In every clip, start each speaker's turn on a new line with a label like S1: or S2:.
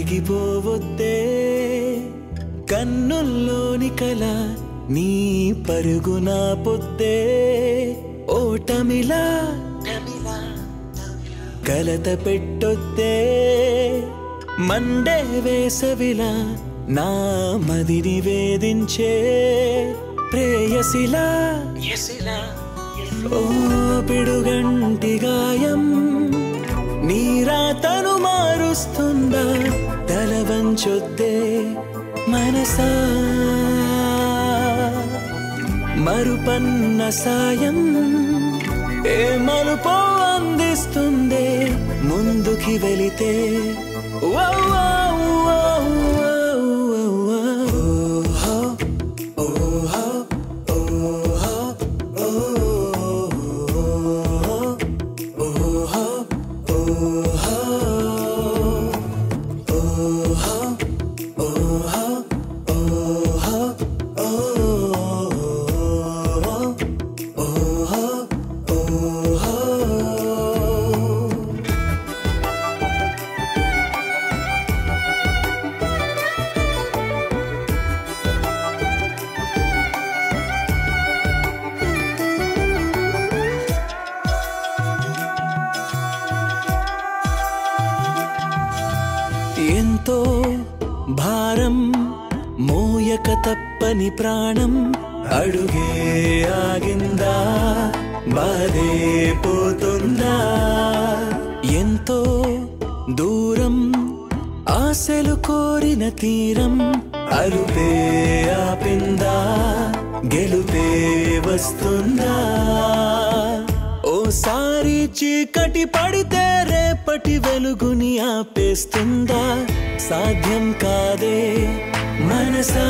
S1: కరిగిపోవద్దే కన్నుల్లోని కల నీ పరుగున పొద్దే ఓటమిలా కలత పెట్టొద్దే మండే వేసవిలా నా మదిని వేధించే ప్రేయసిలా ఓ పిడుగంటి గాయం నీరాతను మారుస్తుందా తల వంచొద్దే మనసా మరుపన్న సాయం ఏ మలుపో అందిస్తుందే ముందుకి వెళితే ఓ, ఓ, ఓ, ఓ, ఓ, ఓ. ఓహో, ఓహో, ఎంతో భారం మోయక తప్పని ప్రాణం అడుగే ఆగిందా బాధే పోతుందా ఎంతో దూరం ఆశలు కోరిన తీరం అలుపే ఆపిందా గెలుపే వస్తుందా ఓసారి చీకటి పడితే రేపటి వెలుగుని ఆపేస్తుందా సాధ్యం కాదే మనసా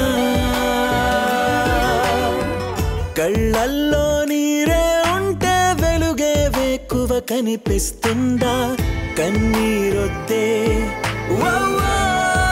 S1: కళ్ళల్లో నీరే ఉంటే వెలుగే వేకువ కనిపిస్తుందా కన్నీరొద్దే ఓ, ఓ,